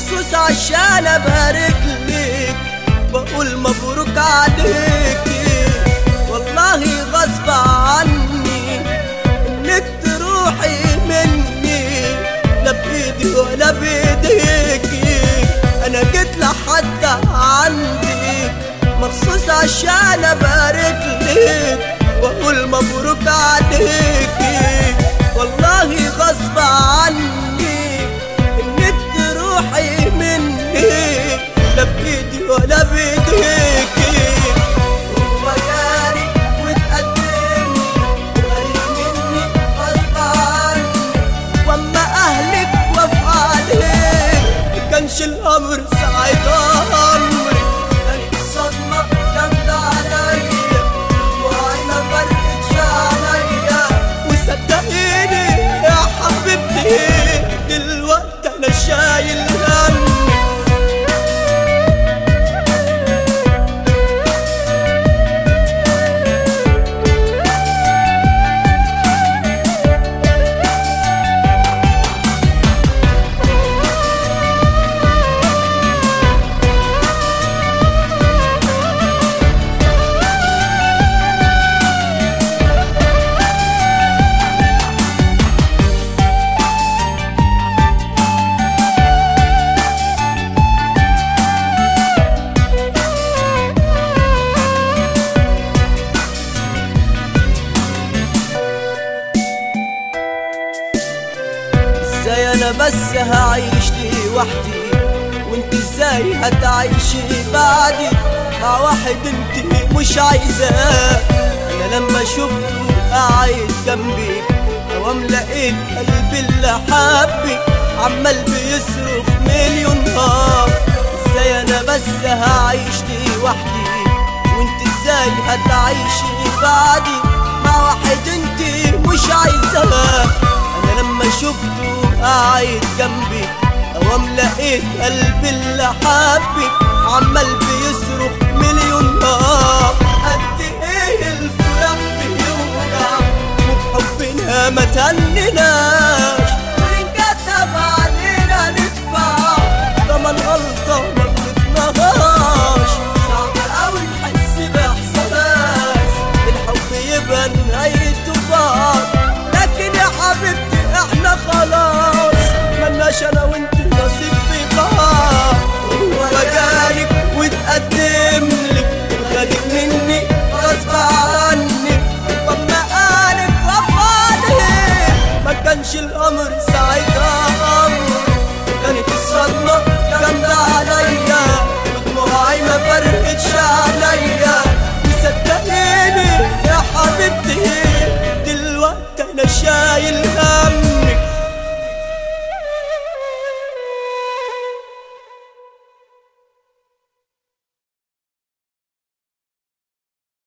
مخصوص عشان ابارك لك بقول مبروك عليكي والله غصب عني انك تروحي مني لا بايدي ولا بايديكي انا جيت لحد عندك مخصوص عشان ابارك لك واقول مبروك عليكي والله غصب عني انك تروحي مني لا بايدي ولا بايديكي هو جاري وتقدمني وغريب مني غصب عني واما اهلك وافق عليك كانش الامر ساعة امري كانت الصدمة جامدة عليا وانا فرقتش عليا وصدقيني يا حبيبتي دلوقتي انا شايل همي ازاي انا بس هعيش لوحدي وانت ازاي هتعيشي بعدي مع واحد انت مش عايزاه انا لما شفته قاعد جنبي اوام لقيت قلبي اللي حبك عمال بيصرخ مليون نار ازاي انا بس هعيش لوحدي وانت ازاي هتعيشي بعدي مع واحد انت مش عايزاه انا لما شفته قاعد جنبي اوام لقيت قلبي اللي حبك عمال بيصرخ مليون نار قد ايه الفراق بيوجع وبحبنا ما تننا